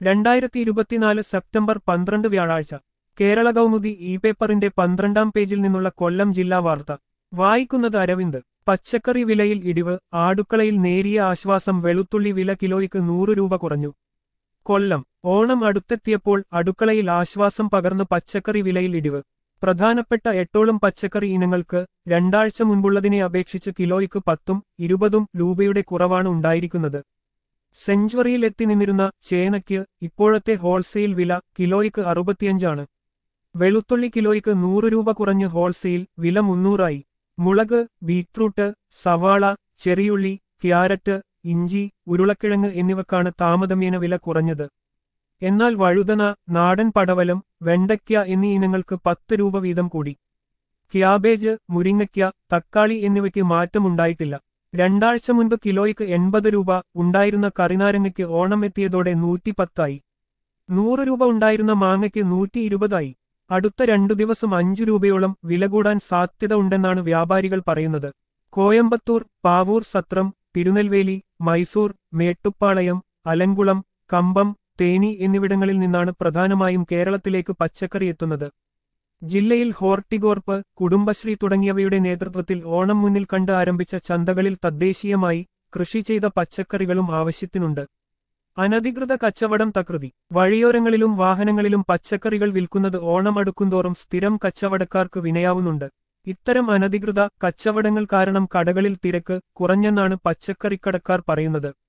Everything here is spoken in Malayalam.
രണ്ടായിരത്തി ഇരുപത്തിനാല് സെപ്റ്റംബർ പന്ത്രണ്ട് വ്യാഴാഴ്ച കേരള കൗമുദി ഇ പേപ്പറിന്റെ പന്ത്രണ്ടാം പേജിൽ നിന്നുള്ള കൊല്ലം ജില്ലാ വാർത്ത വായിക്കുന്നത് അരവിന്ദ് പച്ചക്കറി വിലയിൽ ഇടിവ് ആടുക്കളയിൽ നേരിയ ആശ്വാസം വെളുത്തുള്ളി വില കിലോയ്ക്ക് നൂറ് രൂപ കുറഞ്ഞു കൊല്ലം ഓണം അടുത്തെത്തിയപ്പോൾ അടുക്കളയിൽ ആശ്വാസം പകർന്ന് പച്ചക്കറി വിലയിൽ ഇടിവ് പ്രധാനപ്പെട്ട എട്ടോളം പച്ചക്കറി ഇനങ്ങൾക്ക് രണ്ടാഴ്ച മുൻപുള്ളതിനെ അപേക്ഷിച്ച് കിലോയ്ക്ക് പത്തും ഇരുപതും രൂപയുടെ കുറവാണ് ഉണ്ടായിരിക്കുന്നത് സെഞ്ചുറിയിൽ എത്തി നിന്നിരുന്ന ചേനയ്ക്ക് ഇപ്പോഴത്തെ ഹോൾസെയിൽ വില കിലോയ്ക്ക് അറുപത്തിയഞ്ചാണ് വെളുത്തുള്ളി കിലോയ്ക്ക് നൂറ് രൂപ കുറഞ്ഞ് ഹോൾസെയിൽ വില മുന്നൂറായി മുളക് ബീറ്റ്റൂട്ട് സവാള ചെറിയുള്ളി ക്യാരറ്റ് ഇഞ്ചി ഉരുളക്കിഴങ്ങ് എന്നിവക്കാണ് താമതമ്യേന വില കുറഞ്ഞത് എന്നാൽ വഴുതന നാടൻ പടവലം വെണ്ടയ്ക്ക എന്നീ ഇനങ്ങൾക്ക് പത്ത് രൂപ വീതം കൂടി ക്യാബേജ് മുരിങ്ങയ്ക്ക തക്കാളി എന്നിവയ്ക്ക് മാറ്റമുണ്ടായിട്ടില്ല രണ്ടാഴ്ച മുൻപ് കിലോയ്ക്ക് എൺപത് രൂപ ഉണ്ടായിരുന്ന കറിനാരങ്ങയ്ക്ക് ഓണം എത്തിയതോടെ നൂറ്റിപ്പത്തായി നൂറ് രൂപ ഉണ്ടായിരുന്ന മാങ്ങയ്ക്ക് നൂറ്റി ഇരുപതായി അടുത്ത രണ്ടു ദിവസം അഞ്ചു രൂപയോളം വില കൂടാൻ സാധ്യത ഉണ്ടെന്നാണ് വ്യാപാരികൾ പറയുന്നത് കോയമ്പത്തൂർ പാവൂർ സത്രം തിരുനെൽവേലി മൈസൂർ മേട്ടുപ്പാളയം അലങ്കുളം കമ്പം തേനി എന്നിവിടങ്ങളിൽ നിന്നാണ് പ്രധാനമായും കേരളത്തിലേക്ക് പച്ചക്കറി എത്തുന്നത് ജില്ലയിൽ ഹോർട്ടിഗോർപ്പ് കുടുംബശ്രീ തുടങ്ങിയവയുടെ നേതൃത്വത്തിൽ ഓണം മുന്നിൽ കണ്ട് ആരംഭിച്ച ചന്തകളിൽ തദ്ദേശീയമായി കൃഷി ചെയ്ത പച്ചക്കറികളും ആവശ്യത്തിനുണ്ട് അനധികൃത കച്ചവടം തകൃതി വഴിയോരങ്ങളിലും വാഹനങ്ങളിലും പച്ചക്കറികൾ വിൽക്കുന്നത് ഓണം അടുക്കുന്തോറും സ്ഥിരം കച്ചവടക്കാർക്ക് വിനയാവുന്നുണ്ട് ഇത്തരം അനധികൃത കച്ചവടങ്ങൾ കാരണം കടകളിൽ തിരക്ക് കുറഞ്ഞെന്നാണ് പച്ചക്കറിക്കടക്കാർ പറയുന്നത്